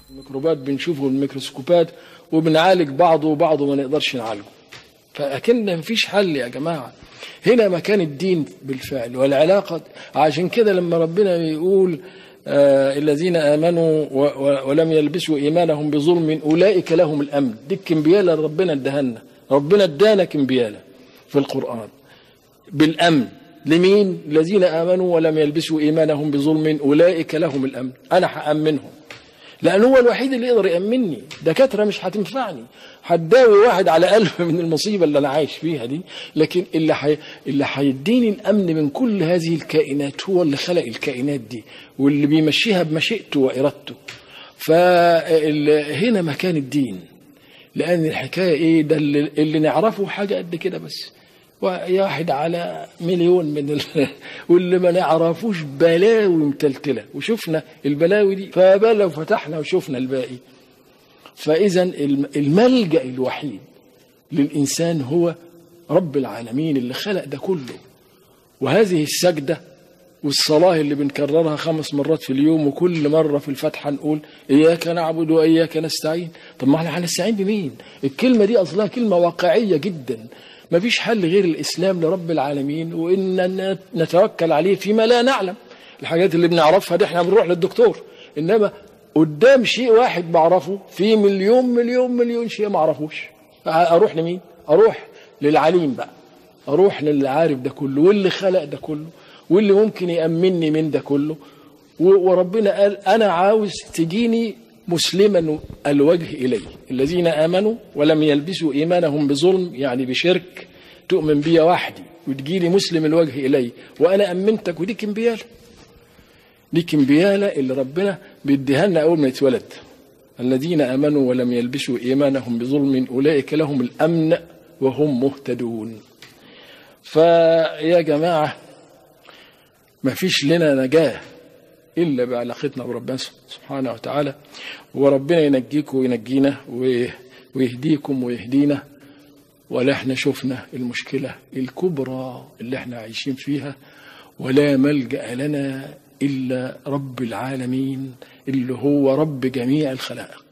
الميكروبات بنشوفه بالميكروسكوبات وبنعالج بعضه وبعضه ما نقدرش نعالجه فأكن مفيش حل يا جماعة هنا مكان الدين بالفعل والعلاقة عشان كده لما ربنا يقول آه الذين آمنوا و- و- ولم يلبسوا إيمانهم بظلم أولئك لهم الأمن دي الكمبيالة اللي ربنا ادهنا ربنا ادانا كمبيالة في القرآن بالأمن لمين الذين آمنوا ولم يلبسوا إيمانهم بظلم أولئك لهم الأمن أنا هأمنهم لأن هو الوحيد اللي يقدر يأمنني دكاترة مش هتنفعني هتداوي واحد على قلب من المصيبة اللي أنا عايش فيها دي لكن اللي حي... اللي هيديني الأمن من كل هذه الكائنات هو اللي خلق الكائنات دي واللي بيمشيها بمشيئته وإرادته فهنا مكان الدين لأن الحكاية إيه ده اللي, اللي نعرفه حاجة قد كده بس واحد على مليون من ال... واللي ما نعرفوش بلاوي متلتلة وشفنا البلاوي دي فبلا وفتحنا وشفنا الباقي فإذا الم- الملجأ الوحيد للإنسان هو رب العالمين اللي خلق ده كله وهذه السجدة والصلاة اللي بنكررها خمس مرات في اليوم وكل مرة في الفاتحة نقول إياك نعبد وإياك نستعين طب ما احنا هنستعين بمين الكلمة دي أصلها كلمة واقعية جدا ما فيش حل غير الإسلام لرب العالمين وإن نتوكل عليه فيما لا نعلم الحاجات اللي بنعرفها دي احنا بنروح للدكتور إنما قدام شيء واحد بعرفه في مليون مليون مليون شيء ما اعرفوش اروح لمين اروح للعليم بقى اروح للي عارف ده كله واللي خلق ده كله واللي ممكن يأمنني من ده كله و- وربنا قال أنا عاوز تجيني مسلما الوجه إلي الذين آمنوا ولم يلبسوا إيمانهم بظلم يعني بشرك تؤمن بي وحدي وتجيلي مسلم الوجه إلي وأنا أمنتك ودي كمبيالة دي كمبيالة اللي ربنا بيديها لنا أول ما يتولد الذين آمنوا ولم يلبسوا إيمانهم بظلم أولئك لهم الأمن وهم مهتدون فيا جماعة ما فيش لنا نجاة إلا بعلاقتنا بربنا سبحانه وتعالى وربنا ينجيكم وينجينا وي- ويهديكم ويهدينا ولا احنا شفنا المشكلة الكبرى اللي احنا عايشين فيها ولا ملجأ لنا إلا رب العالمين اللي هو رب جميع الخلائق